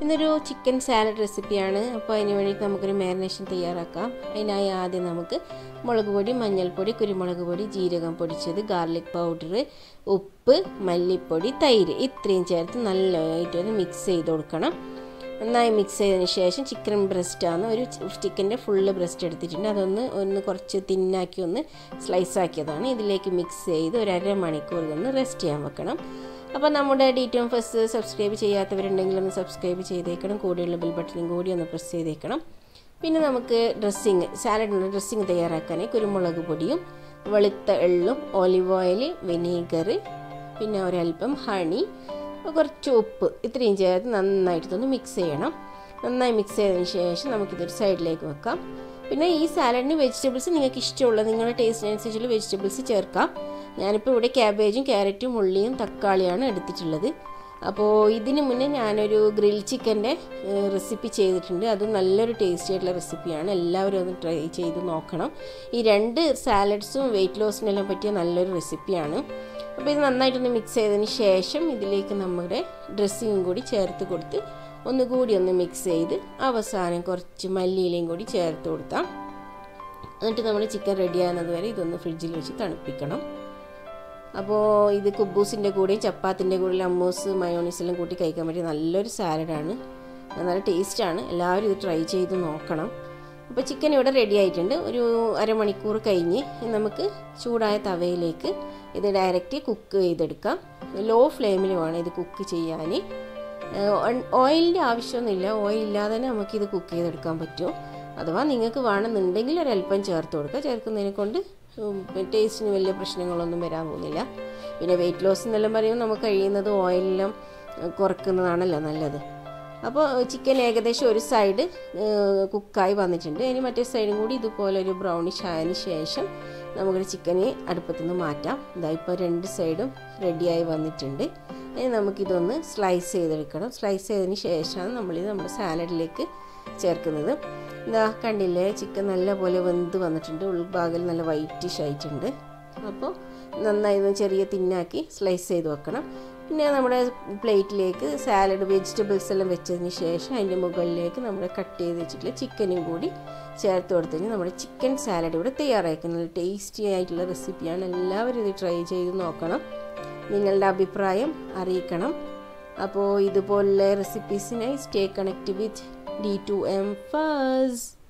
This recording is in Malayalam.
ഇന്നൊരു ചിക്കൻ സാലഡ് റെസിപ്പിയാണ് അപ്പോൾ അതിന് വേണ്ടിയിട്ട് നമുക്കൊരു മാരിനേഷൻ തയ്യാറാക്കാം അതിനായി ആദ്യം നമുക്ക് മുളക് പൊടി മഞ്ഞൾപ്പൊടി കുരുമുളക് പൊടി ജീരകം പൊടിച്ചത് ഗാർലിക് പൗഡർ ഉപ്പ് മല്ലിപ്പൊടി തൈര് ഇത്രയും ചേർത്ത് നല്ലതായിട്ടൊന്ന് മിക്സ് ചെയ്ത് കൊടുക്കണം നന്നായി മിക്സ് ചെയ്തതിന് ശേഷം ചിക്കൻ ബ്രസ്റ്റാണ് ഒരു ചിക്കൻ്റെ ഫുള്ള് ബ്രസ്റ്റ് എടുത്തിട്ടുണ്ട് അതൊന്ന് ഒന്ന് കുറച്ച് തിന്നാക്കി ഒന്ന് സ്ലൈസ് ആക്കിയതാണ് ഇതിലേക്ക് മിക്സ് ചെയ്ത് ഒരു അരമണിക്കൂർ ഒന്ന് റെസ്റ്റ് ചെയ്യാൻ വെക്കണം അപ്പോൾ നമ്മുടെ ഡീറ്റോം ഫസ്റ്റ് സബ്സ്ക്രൈബ് ചെയ്യാത്തവരുണ്ടെങ്കിൽ ഒന്ന് സബ്സ്ക്രൈബ് ചെയ്തേക്കണം കൂടെയുള്ള ബെൽ ബട്ടണും കൂടി ഒന്ന് പ്രസ് ചെയ്തേക്കണം പിന്നെ നമുക്ക് ഡ്രസ്സിങ് സാലഡിനുള്ള ഡ്രസ്സിങ് തയ്യാറാക്കാനായി കുരുമുളക് പൊടിയും വെളുത്ത എള്ളും ഒലിവ് ഓയിൽ വിനീഗർ പിന്നെ ഒരല്പം ഹണി കുറച്ച് ഉപ്പ് ഇത്രയും ചേർത്ത് നന്നായിട്ടൊന്ന് മിക്സ് ചെയ്യണം നന്നായി മിക്സ് ചെയ്തതിന് ശേഷം നമുക്കിതൊരു സൈഡിലേക്ക് വെക്കാം പിന്നെ ഈ സാലഡിന് വെജിറ്റബിൾസ് നിങ്ങൾക്ക് ഇഷ്ടമുള്ള നിങ്ങളുടെ ടേസ്റ്റിനനുസരിച്ചുള്ള വെജിറ്റബിൾസ് ചേർക്കാം ഞാനിപ്പോൾ ഇവിടെ ക്യാബേജും ക്യാരറ്റും ഉള്ളിയും തക്കാളിയാണ് എടുത്തിട്ടുള്ളത് അപ്പോൾ ഇതിന് മുന്നേ ഞാനൊരു ഗ്രിൽ ചിക്കൻ്റെ റെസിപ്പി ചെയ്തിട്ടുണ്ട് അത് നല്ലൊരു ടേസ്റ്റി ആയിട്ടുള്ള റെസിപ്പിയാണ് എല്ലാവരും ഒന്ന് ട്രൈ ചെയ്ത് നോക്കണം ഈ രണ്ട് സാലഡ്സും വെയിറ്റ് ലോസിനെല്ലാം പറ്റിയ നല്ലൊരു റെസിപ്പിയാണ് അപ്പോൾ ഇത് നന്നായിട്ടൊന്ന് മിക്സ് ചെയ്തതിന് ശേഷം ഇതിലേക്ക് നമ്മുടെ ഡ്രസ്സിങ്ങും കൂടി ചേർത്ത് കൊടുത്ത് ഒന്നുകൂടി ഒന്ന് മിക്സ് ചെയ്ത് അവസാനം കുറച്ച് മല്ലിയിലയും കൂടി ചേർത്ത് കൊടുത്താം എന്നിട്ട് നമ്മൾ ചിക്കൻ റെഡി ആകുന്നത് വരെ ഇതൊന്ന് ഫ്രിഡ്ജിൽ വെച്ച് തണുപ്പിക്കണം അപ്പോൾ ഇത് കുബൂസിൻ്റെ കൂടെയും ചപ്പാത്തിൻ്റെ കൂടെ അമ്മൂസ് മയോണീസെല്ലാം കൂട്ടി കഴിക്കാൻ പറ്റിയ നല്ലൊരു സാലഡാണ് നല്ല ടേസ്റ്റാണ് എല്ലാവരും ഇത് ട്രൈ ചെയ്ത് നോക്കണം അപ്പോൾ ചിക്കൻ ഇവിടെ റെഡി ആയിട്ടുണ്ട് ഒരു അരമണിക്കൂർ കഴിഞ്ഞ് നമുക്ക് ചൂടായ തവയിലേക്ക് ഇത് ഡയറക്റ്റ് കുക്ക് ചെയ്തെടുക്കാം ലോ ഫ്ലെയിമിൽ വേണം ഇത് കുക്ക് ചെയ്യാൻ ഓയിലിൻ്റെ ആവശ്യമൊന്നുമില്ല ഓയിൽ ഇല്ലാതെ തന്നെ നമുക്കിത് കുക്ക് ചെയ്തെടുക്കാൻ പറ്റും അഥവാ നിങ്ങൾക്ക് വേണമെന്നുണ്ടെങ്കിൽ ഒരല്പം ചേർത്ത് കൊടുക്കുക ചേർക്കുന്നതിനെ കൊണ്ട് ടേസ്റ്റിന് വലിയ പ്രശ്നങ്ങളൊന്നും വരാൻ പോകുന്നില്ല പിന്നെ വെയിറ്റ് ലോസ് എന്നെല്ലാം പറയുമ്പോൾ നമുക്ക് കഴിയുന്നത് ഓയിലെല്ലാം കുറക്കുന്നതാണല്ലോ നല്ലത് അപ്പോൾ ചിക്കൻ ഏകദേശം ഒരു സൈഡ് കുക്കായി വന്നിട്ടുണ്ട് ഇനി മറ്റേ സൈഡും കൂടി ഇതുപോലെ ഒരു ബ്രൗണിഷ് ആയതിന് ശേഷം നമുക്കൊരു ചിക്കനെ അടുപ്പത്തുനിന്ന് മാറ്റാം ഇതാ ഇപ്പോൾ രണ്ട് സൈഡും റെഡിയായി വന്നിട്ടുണ്ട് ഇനി നമുക്കിതൊന്ന് സ്ലൈസ് ചെയ്തെടുക്കണം സ്ലൈസ് ചെയ്തതിന് ശേഷമാണ് നമ്മളിത് നമ്മുടെ സാലഡിലേക്ക് ചേർക്കുന്നത് ഇതാ കണ്ടില്ലേ ചിക്കൻ നല്ലപോലെ വെന്ത് വന്നിട്ടുണ്ട് ഉൾഭാഗം നല്ല വൈറ്റിഷ് ആയിട്ടുണ്ട് അപ്പോൾ നന്നായി ഒന്ന് ചെറിയ തിന്നാക്കി സ്ലൈസ് ചെയ്ത് വെക്കണം പിന്നെ നമ്മുടെ പ്ലേറ്റിലേക്ക് സാലഡ് വെജിറ്റബിൾസ് എല്ലാം വെച്ചതിന് ശേഷം അതിൻ്റെ മുകളിലേക്ക് നമ്മൾ കട്ട് ചെയ്ത് വെച്ചിട്ടുള്ള ചിക്കനും കൂടി ചേർത്ത് കൊടുത്തു കഴിഞ്ഞാൽ നമ്മുടെ ചിക്കൻ സാലഡ് ഇവിടെ തയ്യാറാക്കുന്നത് ടേസ്റ്റി ആയിട്ടുള്ള റെസിപ്പിയാണ് എല്ലാവരും ഇത് ട്രൈ ചെയ്ത് നോക്കണം നിങ്ങളുടെ അഭിപ്രായം അറിയിക്കണം അപ്പോൾ ഇതുപോലുള്ള റെസിപ്പീസിനായി stay connect with D2M Fuzz.